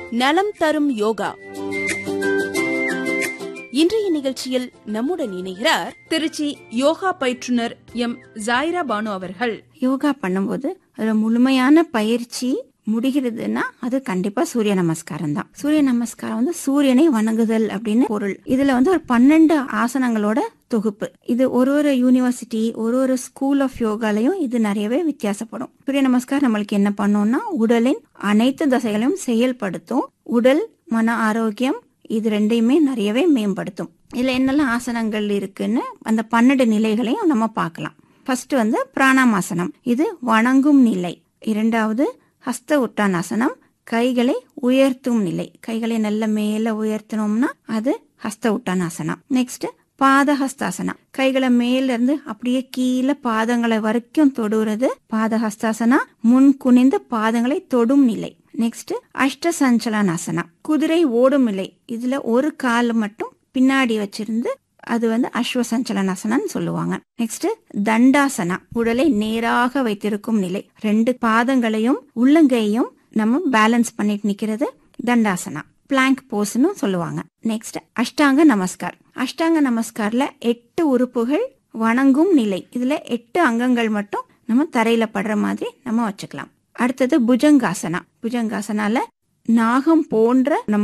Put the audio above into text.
நலம் தரும் யோகா இன்றைய நிகழ்ச்சியில் நம்முடன் இணைகிறார் திருச்சி யோகா பயிற்றுனர் எம் ஜாயிரா பானு அவர்கள் யோகா பண்ணும்போது அதுல முழுமையான பயிற்சி முடிகிறதுன்னா அது கண்டிப்பா சூரிய நமஸ்காரம் தான் சூரிய நமஸ்காரம் வந்து சூரியனை வணங்குதல் அப்படின்னு பொருள் இதுல வந்து ஒரு பன்னெண்டு ஆசனங்களோட தொகுப்பு இது ஒரு ஒரு யூனிவர்சிட்டி ஒரு ஒரு ஸ்கூல் ஆஃப் யோகாலையும் இது நிறையவே வித்தியாசப்படும் சூரிய நமஸ்காரம் நம்மளுக்கு என்ன பண்ணோம்னா உடலின் அனைத்து தசைகளையும் செயல்படுத்தும் உடல் மன ஆரோக்கியம் இது ரெண்டையுமே நிறையவே மேம்படுத்தும் இதுல என்னெல்லாம் ஆசனங்கள் இருக்குன்னு அந்த பன்னெண்டு நிலைகளையும் நம்ம பார்க்கலாம் ஃபர்ஸ்ட் வந்து பிராணாமாசனம் இது வணங்கும் நிலை இரண்டாவது ஹஸ்த உட்டானாசனம் கைகளை உயர்த்தும் நிலை கைகளை நல்ல மேல உயர்த்தினோம்னா அது ஹஸ்த உட்டானாசனம் நெக்ஸ்ட் பாதஹஸ்தாசனம் கைகளை மேல இருந்து அப்படியே கீழே பாதங்களை வரைக்கும் தொடுறது பாதஹஸ்தாசனா முன் குனிந்து பாதங்களை தொடும் நிலை நெக்ஸ்ட் அஷ்ட சஞ்சலனாசனம் குதிரை ஓடும் நிலை இதுல ஒரு கால் மட்டும் பின்னாடி வச்சிருந்து அது வந்து அஸ்வ சஞ்சலனாசனம் சொல்லுவாங்க நெக்ஸ்ட் தண்டாசனா உடலை நேராக வைத்திருக்கும் நிலை ரெண்டு பாதங்களையும் உள்ளங்கையும் நம்ம பேலன்ஸ் பண்ணிட்டு நிக்கிறது தண்டாசனா பிளாங்க் போஸ்னு சொல்லுவாங்க நெக்ஸ்ட் அஷ்டாங்க நமஸ்கார் அஷ்டாங்க நமஸ்கார்ல எட்டு உறுப்புகள் வணங்கும் நிலை இதுல எட்டு அங்கங்கள் மட்டும் நம்ம தரையில படுற மாதிரி நம்ம வச்சுக்கலாம் அடுத்தது புஜங்காசனா புஜங்காசனால நாகம் போன்ற நம்ம